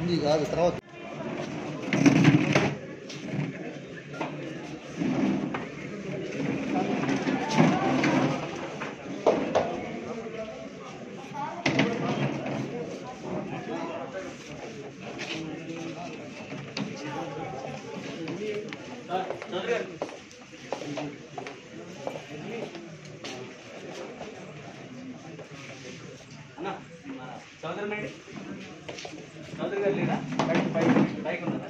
ఇది కాదు తర్వాత అన్న చౌదరి మేడం చౌదరి గారు లేదా బయట బైక్ బైక్ ఉన్నదా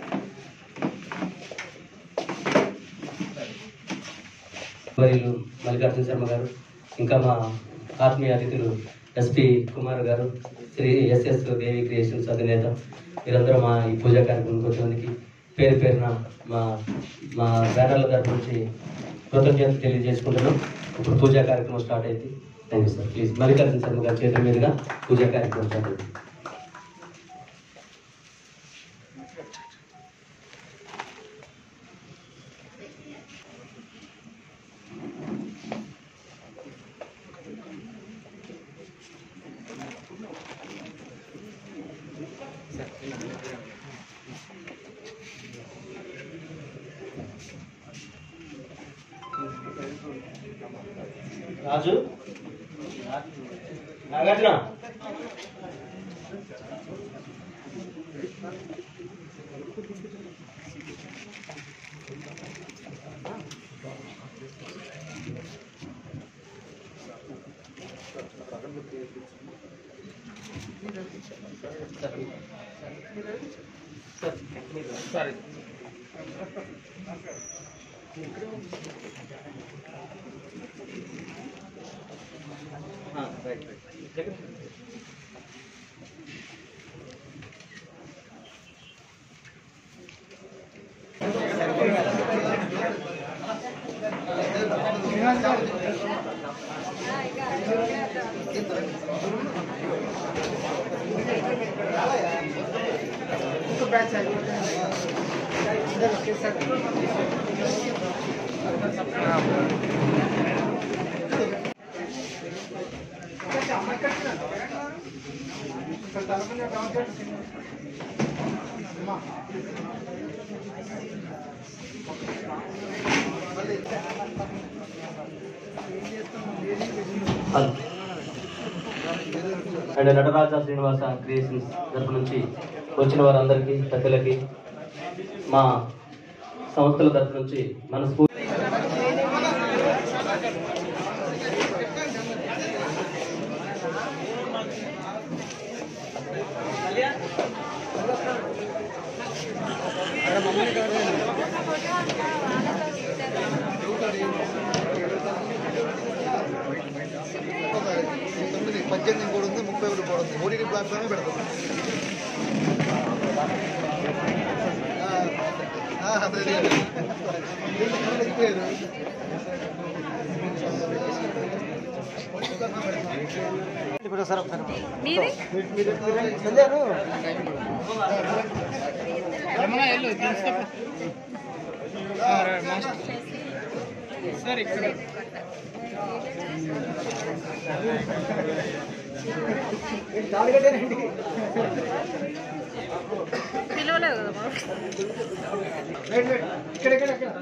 మరియు మల్లికార్జున శర్మ గారు ఇంకా మా ఆత్మీయ అతిథులు ఎస్పి కుమార్ గారు శ్రీ ఎస్ఎస్ దేవి క్రియేషన్స్ అధినేత మీరందరూ మా ఈ పూజా కార్యక్రమం వచ్చినందుకు పేరు పేరున మా మా బ్యానర్ల తరపు నుంచి కృతజ్ఞతలు తెలియజేసుకుంటున్నాం ఇప్పుడు పూజా కార్యక్రమం స్టార్ట్ అయింది thank you sir please Mallikarjuna Sharma గారి చేతుల మీదుగా పూజా కార్యక్రమం స్టార్ట్ అయింది Raju Nagarjuna sorry right right and Nataraja Srinivasa creations తరపు నుంచి వచ్చిన వారందరికీ పెద్దలకి మా సంస్థల తరపు నుంచి మనస్ఫూర్తి తొమ్మిది పద్దెనిమిది కూడా ఉంది ముప్పై ఒకటి కూడా ఉంది ఓటీటీ ప్లాట్ఫామే పెడతాం ఆ, ఆ, అదే అదే. ఎక్కువేరు. ఇప్పుడు సార్ ఒకసారి మీది మీరు వెళ్ళారు పిలవలేదు కదా బాబు ఇక్కడ ఇక్కడ ఇక్కడ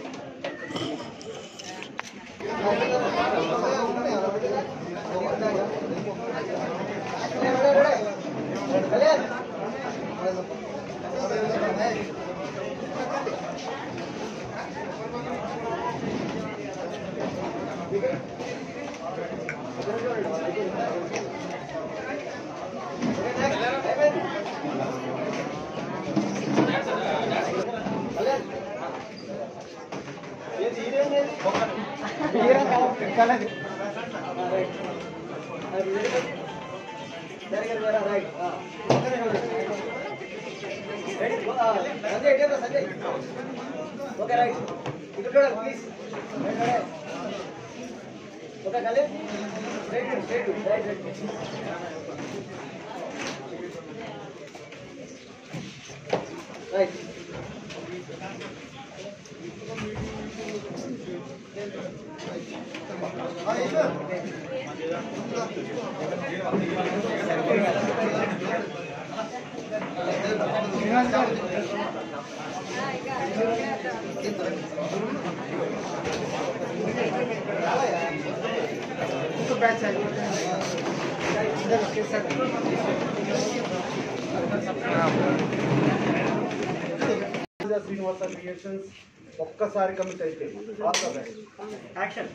ఓకే రైట్ ఇక్కడ చూడండి ప్లీజ్ ఓకే కలే right right right right right ఆ బ్యాచ్ అది ఇద్దరు ఒకేసారి శ్రీనివాస క్రియేషన్స్ ఒక్కసారి కమిట్ అయితే ఆల్ ద బెస్ట్ యాక్షన్